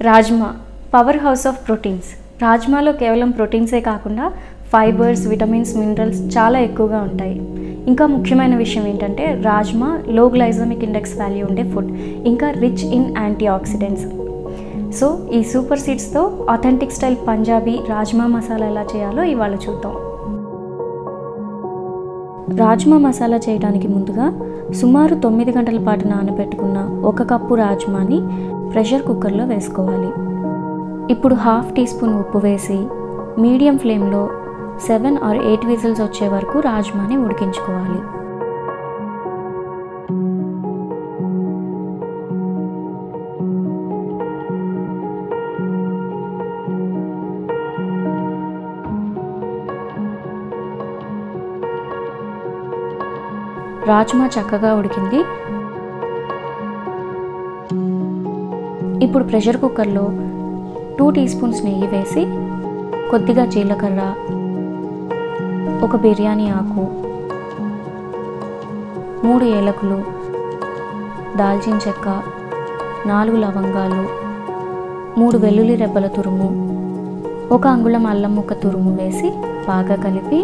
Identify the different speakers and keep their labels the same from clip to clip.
Speaker 1: rajma power house of proteins రాజ్మాలో కేవలం ప్రోటీన్సే కాకుండా ఫైబర్స్ విటమిన్స్ మినరల్స్ చాలా ఎక్కువగా ఉంటాయి ఇంకా ముఖ్యమైన విషయం ఏంటంటే రాజ్మా లో గ్లైజమిక్ ఇండెక్స్ వాల్యూ ఉండే ఫుడ్ ఇంకా rich in antioxidants so ఈ సూపర్ సీడ్స్తో ఆథెంటిక్ స్టైల్ పంజాబీ రాజ్మా మసాలా ఎలా చేయాలో ఇవాళ చూద్దాం రాజ్మా మసాలా చేయడానికి ముందుగా సుమారు తొమ్మిది గంటల పాటు నానబెట్టుకున్న ఒక కప్పు రాజ్మాని ప్రెషర్ కుక్కర్లో వేసుకోవాలి ఇప్పుడు హాఫ్ టీ స్పూన్ ఉప్పు వేసి మీడియం ఫ్లేమ్లో సెవెన్ ఆర్ ఎయిట్ విజిల్స్ వచ్చే వరకు రాజ్మాని ఉడికించుకోవాలి రాజ్మా చక్కగా ఉడికింది ఇప్పుడు ప్రెషర్ కుక్కర్లో టూ టీ స్పూన్స్ నెయ్యి వేసి కొద్దిగా జీలకర్ర ఒక బిర్యానీ ఆకు మూడు ఏలకులు దాల్చిన చెక్క నాలుగు లవంగాలు మూడు వెల్లుల్లి రెబ్బల తురుము ఒక అంగుళం అల్లం ముక్క తురుము వేసి బాగా కలిపి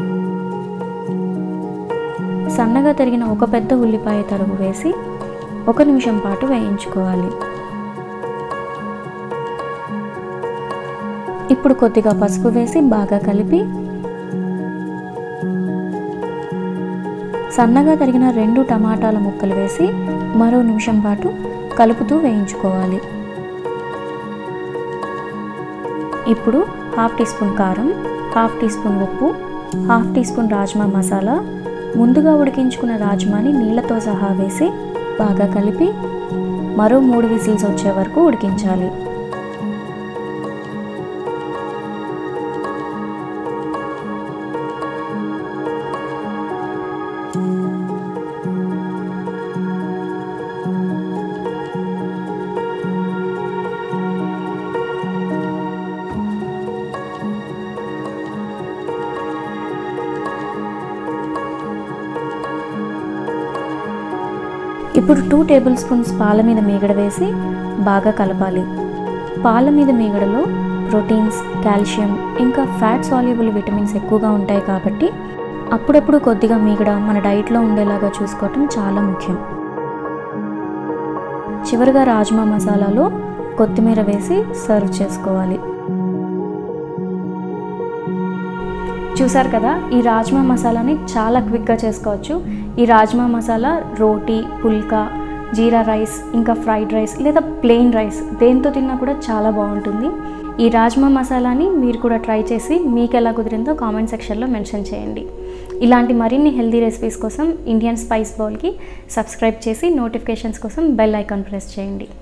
Speaker 1: సన్నగా తరిగిన ఒక పెద్ద ఉల్లిపాయ తరుగు వేసి ఒక నిమిషం పాటు వేయించుకోవాలి ఇప్పుడు కొద్దిగా పసుపు వేసి బాగా కలిపి సన్నగా తరిగిన రెండు టమాటాల ముక్కలు వేసి మరో నిమిషం పాటు కలుపుతూ వేయించుకోవాలి ఇప్పుడు హాఫ్ టీ స్పూన్ కారం హాఫ్ టీ స్పూన్ ఉప్పు half teaspoon rajma masala ముందుగా ఉడికించుకున్న రాజ్మాని నీళ్ళతో సహా వేసి బాగా కలిపి మరో మూడు విజిల్స్ వచ్చే వరకు ఉడికించాలి ఇప్పుడు టూ టేబుల్ స్పూన్స్ పాల మీద మీగడ వేసి బాగా కలపాలి పాల మీద మీగడలో ప్రోటీన్స్ కాల్షియం ఇంకా ఫ్యాట్ సాల్యుబుల్ విటమిన్స్ ఎక్కువగా ఉంటాయి కాబట్టి అప్పుడప్పుడు కొద్దిగా మీగడ మన డైట్లో ఉండేలాగా చూసుకోవటం చాలా ముఖ్యం చివరిగా రాజ్మా మసాలాలో కొత్తిమీర వేసి సర్వ్ చేసుకోవాలి చూసారు కదా ఈ రాజ్మా మసాలాని చాలా క్విక్గా చేసుకోవచ్చు ఈ రాజ్మా మసాలా రోటీ పుల్కా జీరా రైస్ ఇంకా ఫ్రైడ్ రైస్ లేదా ప్లెయిన్ రైస్ దేంతో తిన్నా కూడా చాలా బాగుంటుంది ఈ రాజ్మా మసాలాని మీరు కూడా ట్రై చేసి మీకు ఎలా కుదిరిందో కామెంట్ సెక్షన్లో మెన్షన్ చేయండి ఇలాంటి మరిన్ని హెల్తీ రెసిపీస్ కోసం ఇండియన్ స్పైస్ బౌల్కి సబ్స్క్రైబ్ చేసి నోటిఫికేషన్స్ కోసం బెల్ ఐకాన్ ప్రెస్ చేయండి